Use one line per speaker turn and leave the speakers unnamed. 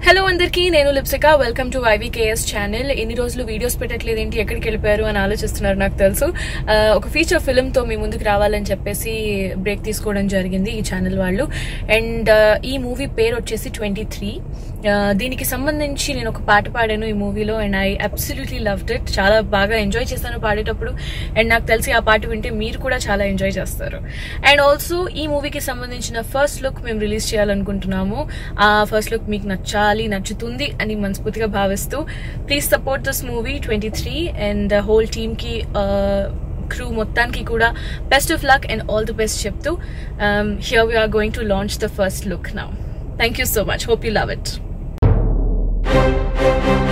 hello అందరికీ నేను Lipsika welcome to YVKS channel ఎన్ని రోజులు వీడియోస్ పెట్టట్లేదు ఏంటి ఎక్కడికి వెళ్ళిపోయారు అని ఆలోచిస్తున్నారు నాకు తెలుసు ఆ, ఒక ఫీచర్ ఫిల్మ్ తో మీ ముందుకు రావాలని చెప్పేసి బ్రేక్ తీసుకోవడం జరిగింది ఈ ఛానల్ వాళ్ళు అండ్ ఈ మూవీ పేరు వచ్చేసి ట్వంటీ త్రీ దీనికి సంబంధించి నేను ఒక పాట పాడాను ఈ మూవీలో and I absolutely loved it చాలా బాగా ఎంజాయ్ చేశాను పాడేటప్పుడు అండ్ నాకు తెలిసి ఆ పాట వింటే మీరు కూడా చాలా ఎంజాయ్ చేస్తారు అండ్ ఆల్సో ఈ మూవీకి సంబంధించిన ఫస్ట్ లుక్ మేము రిలీజ్ చేయాలనుకుంటున్నాము ఆ ఫస్ట్ లుక్ మీకు నచ్చాలి నచ్చుతుంది అని మనస్ఫూర్తిగా భావిస్తూ please support this movie twenty three and whole team కి క్రూ మొత్తానికి కూడా best of luck and all the best చెప్తూ here we're going to launch the first look now thank you so much hope you love it